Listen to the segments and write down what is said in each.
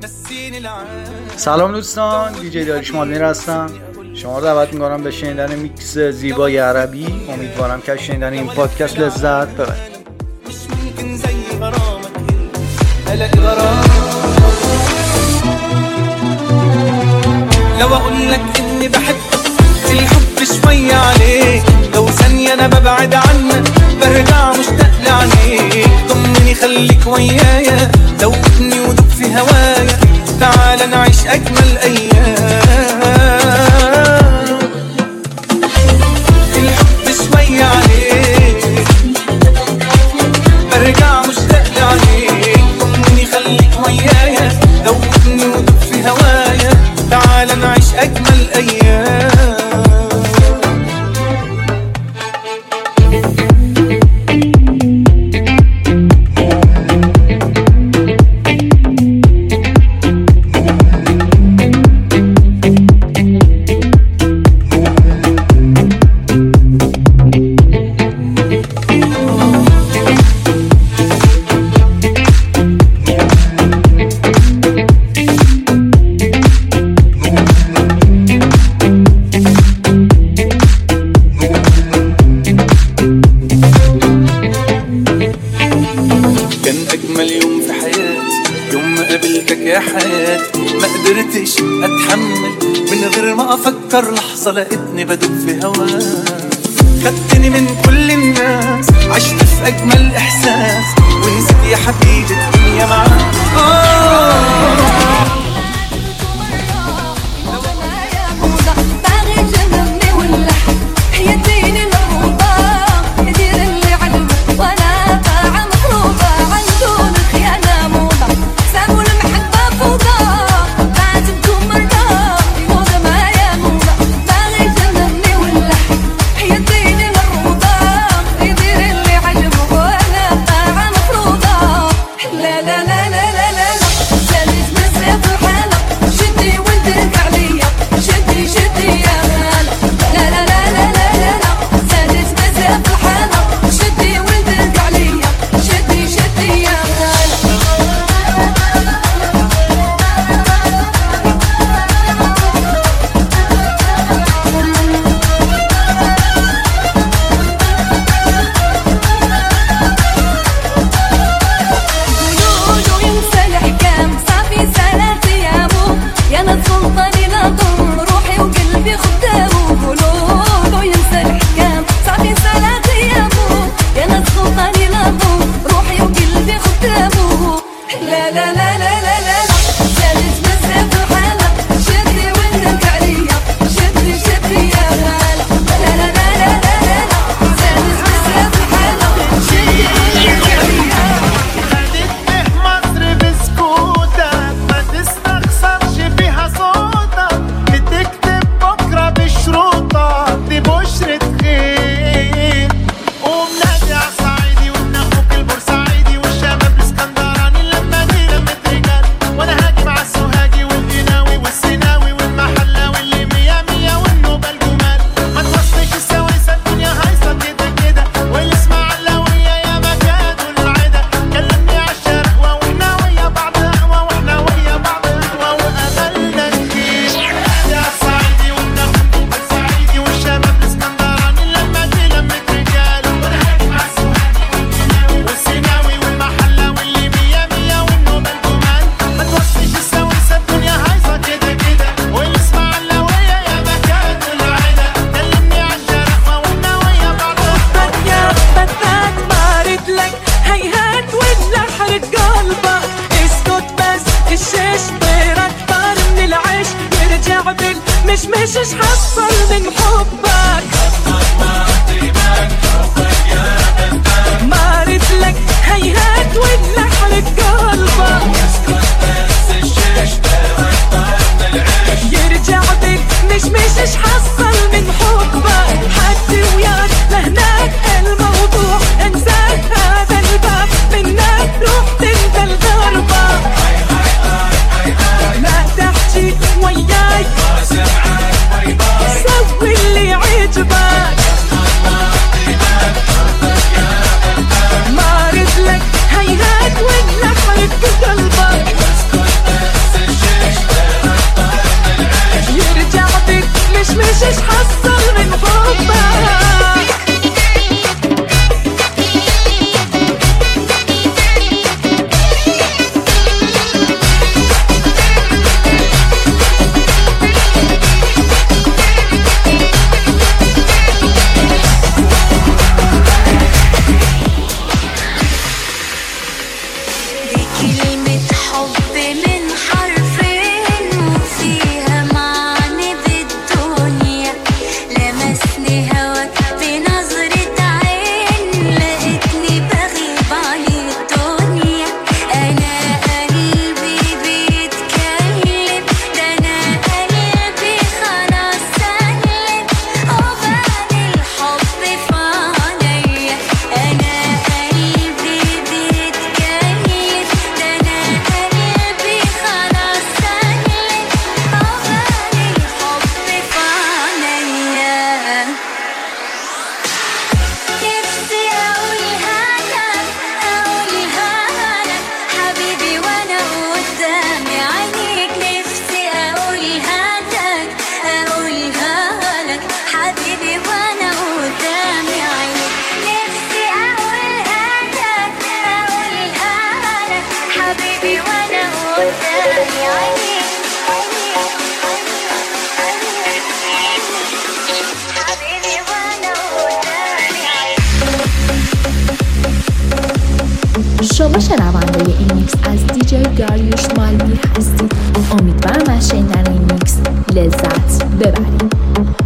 سلام دوستان دیجی داریش مالمیر هستم شما رو دعوت میکنم به شنیدن میکس زیبای عربی امیدوارم که شنیدن این پادکست لذت ببرید لو اقول لك اني بحبك الحب شوي عليك لو ثانية انا ببعد عنك برجع مشتاق لعينيك طمني خليك ويايا ذوقني ودوب في هوايا تعال نعيش اجمل ايام اكتر لحظة لقيتني بدوب في هواك خدتني من كل الناس عشت في اجمل احساس ونسيت يا حبيبي الدنيا معاك آه وياي سوي اللي يعيش شما شنونده این میکس از دیجی داریوش مالمی هستید امیدوارم از شنیدن این میکس لذت ببرید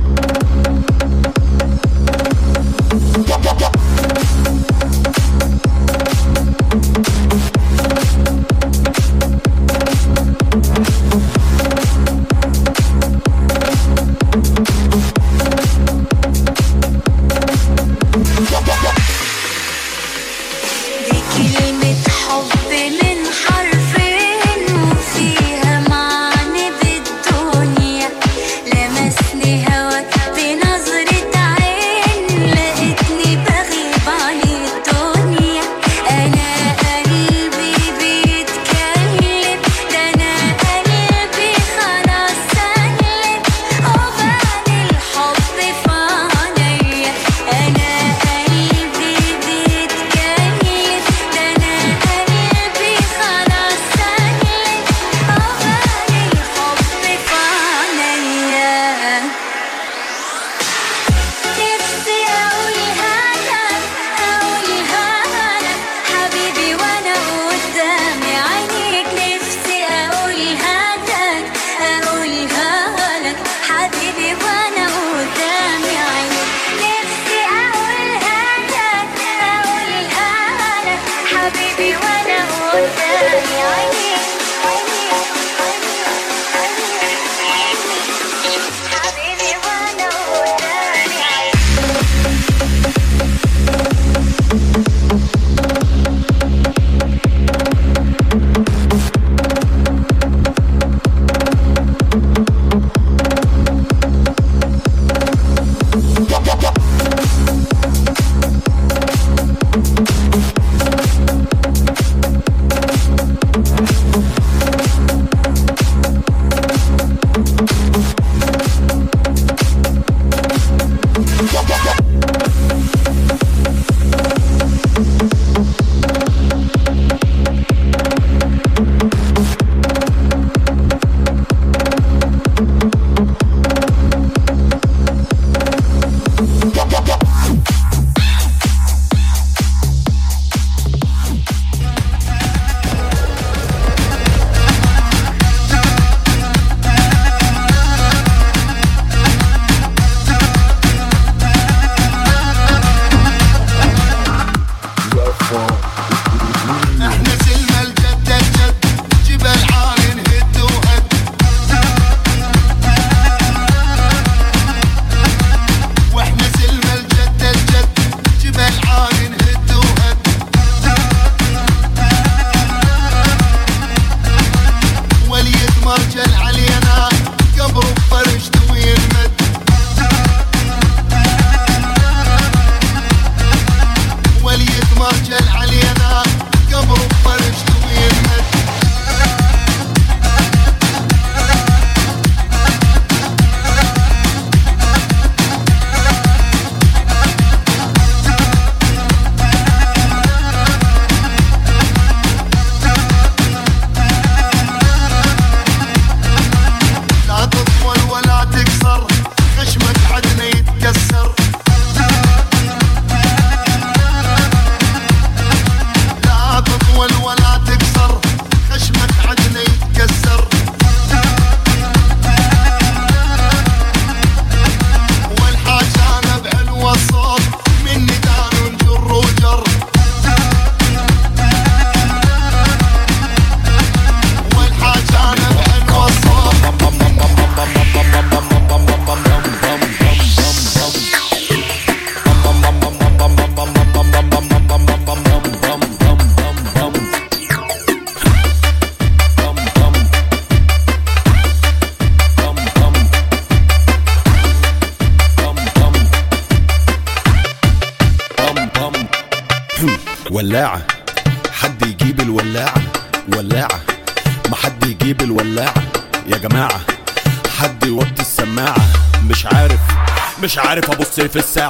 في الساعة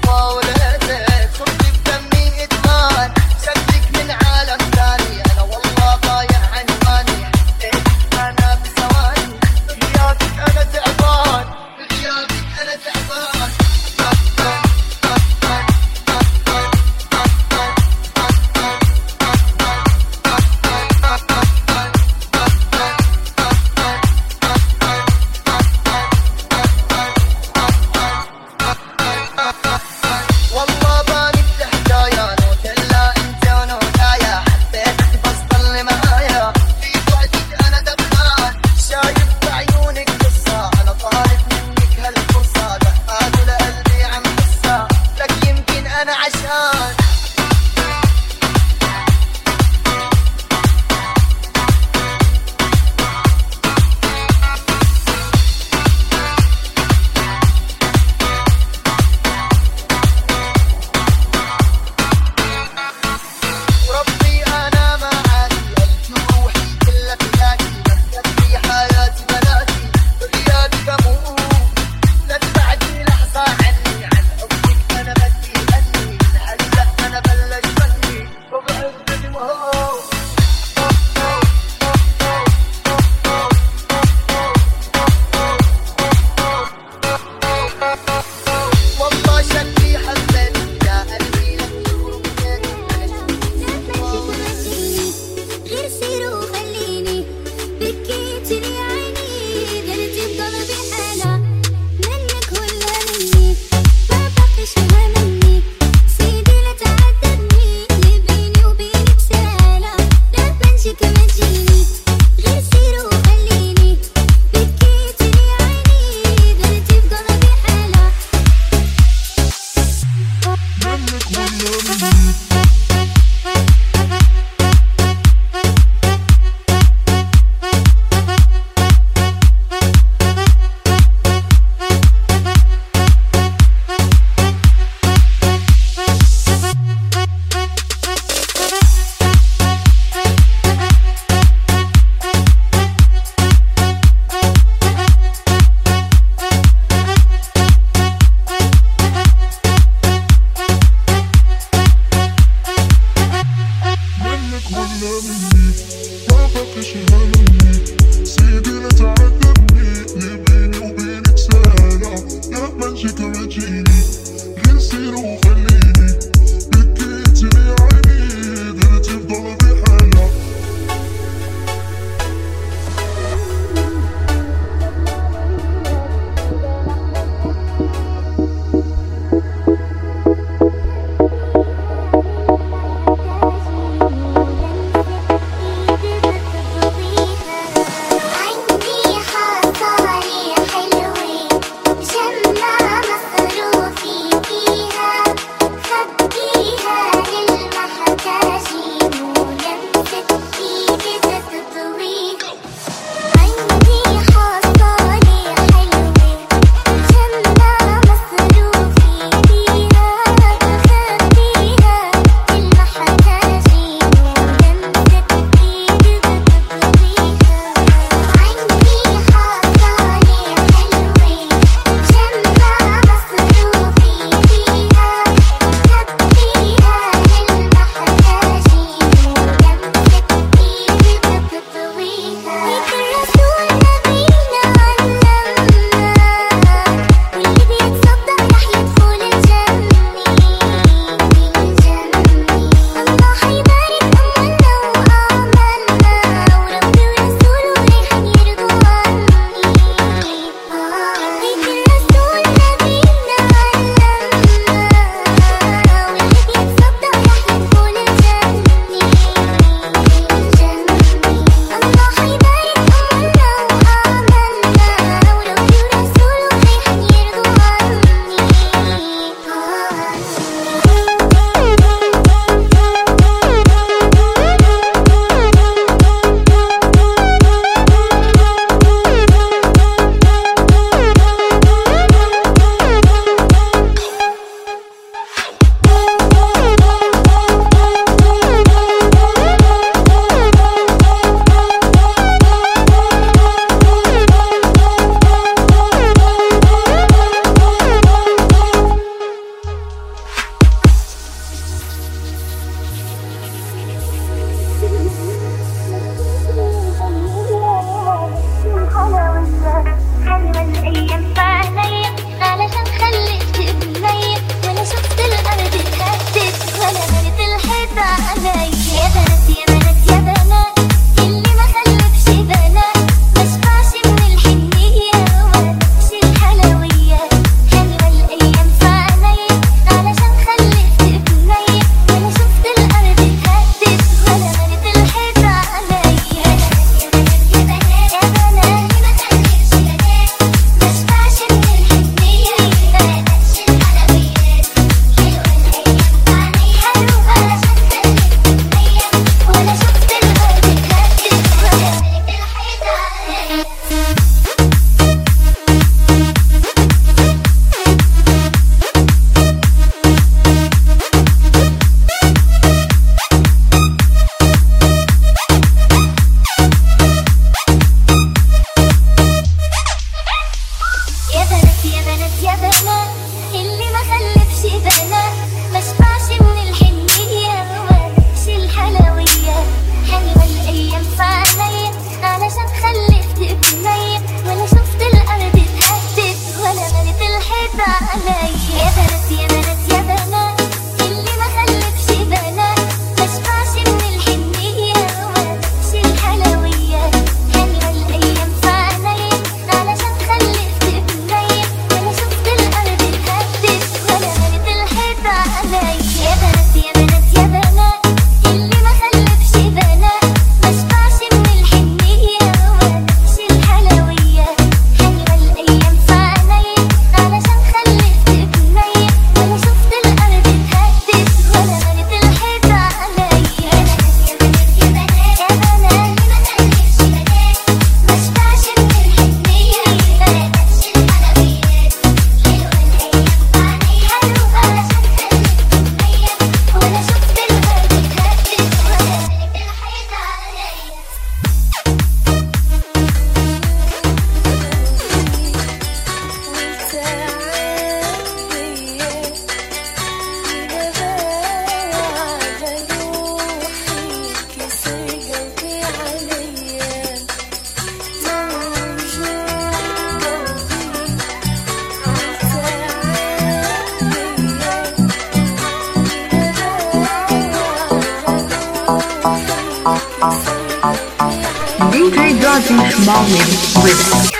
DJ Rajesh Malvi with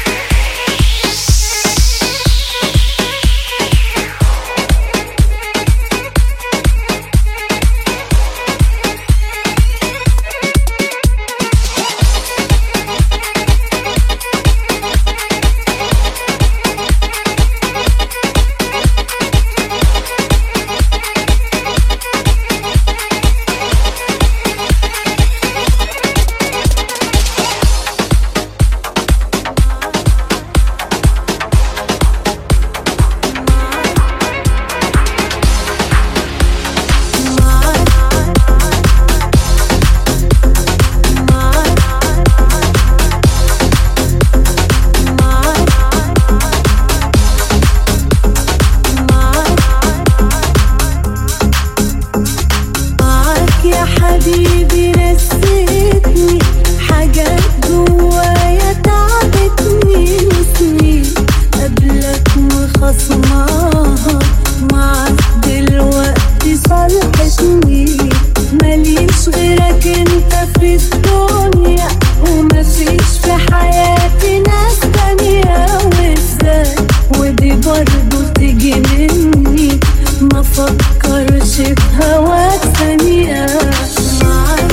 معاك يا حبيبي نسيتني حاجات جوايا تعبتني وسنين قبلك وخصماها معاك دلوقتي صالحتني ماليش غيرك انت في الدنيا ومفيش في حياتي ناس تانية وازاي ودي برضه تيجي مني ما فكرش في هواك ثانية معاك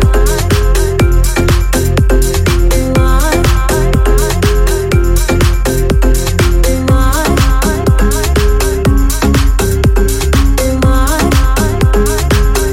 معاك معاك معاك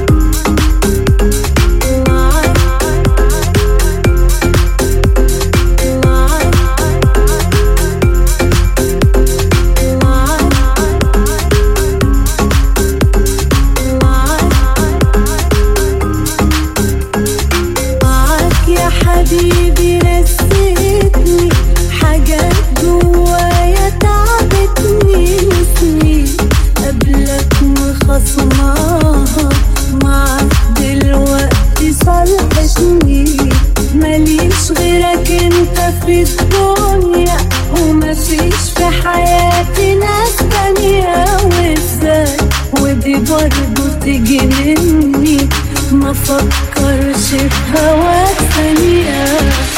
معاك يا حبيبي نسيتني حاجات جوايا تعبتني وسنين قبلك وخصماها معاك دلوقتي صالحتني ماليش غيرك انت في الدنيا ومفيش في حياتي ناس تانية وازاي ودي برضه تيجي مني ما فكرش في هواك ثانية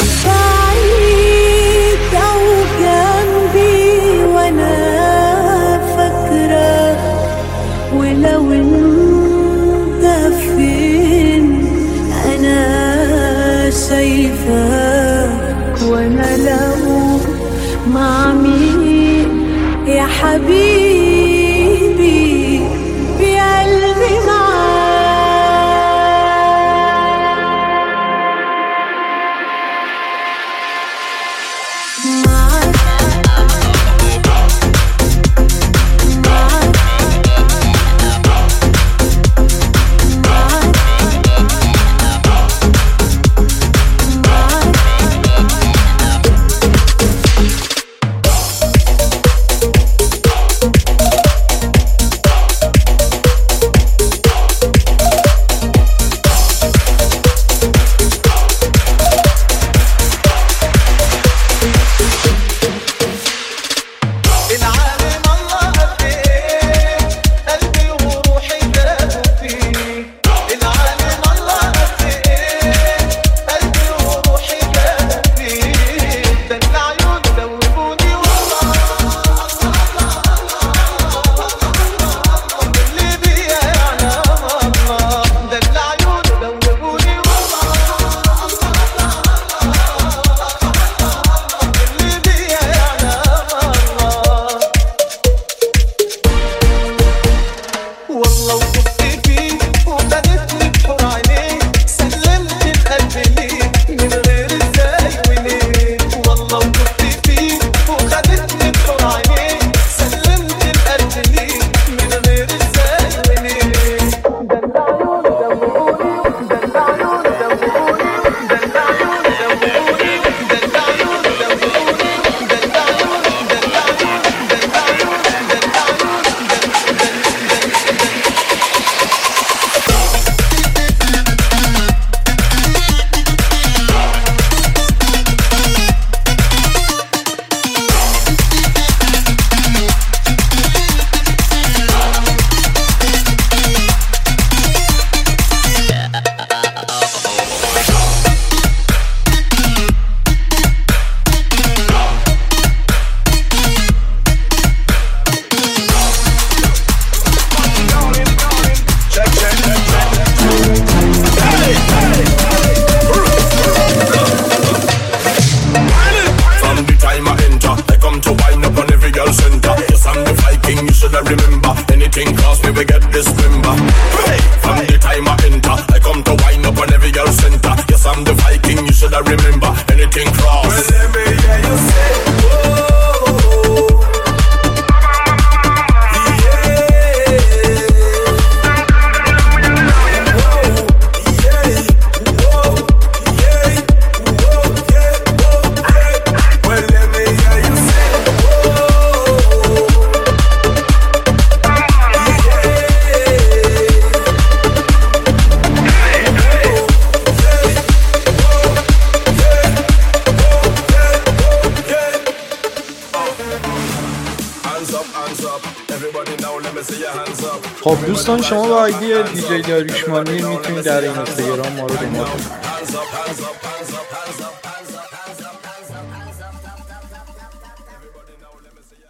بعيد أو جنبي وأنا فاكرة ولو انت فين أنا شايفاك وأنا لو مع مين يا حبيبي بقلبي معاك معاك معاك العالم الله قد ايه قلبي وروحي دابوا فيه العالم الله قد ايه قلبي وروحي دابوا فيه ده العيون دوبوني والله اللي بيا يعلم الله ده العيون دوبوني والله اللي بيا يعلم الله والله وقفت فيه وخدتني بحور عينيه سلمت القلب ليه من غير ازاي وليه والله وقفت فيه وخدتني بحور عينيه سلمت القلب ليه من غير ازاي وليه ده العيون دوبوني ده العيون دوبوني ده العيون دوبوني ده العيون دوبوني ده العيون ده العيون ده العيون ده العيون you shoulda remember. Anything cross me, we get this member. Hey, from the time I enter, I come to wind up on every girl center. Yes, I'm the Viking, you shoulda remember. Anything cross. Well, let me hear you say, whoa. Well, let me hear you say, Hands up, hands up. Everybody now, let me see your hands up. خب دوستان شما با آیدی دیجی داریوش مانی میتونید در این اینستاگرام ما رو دنبال کنید Hands up, hands up, hands up.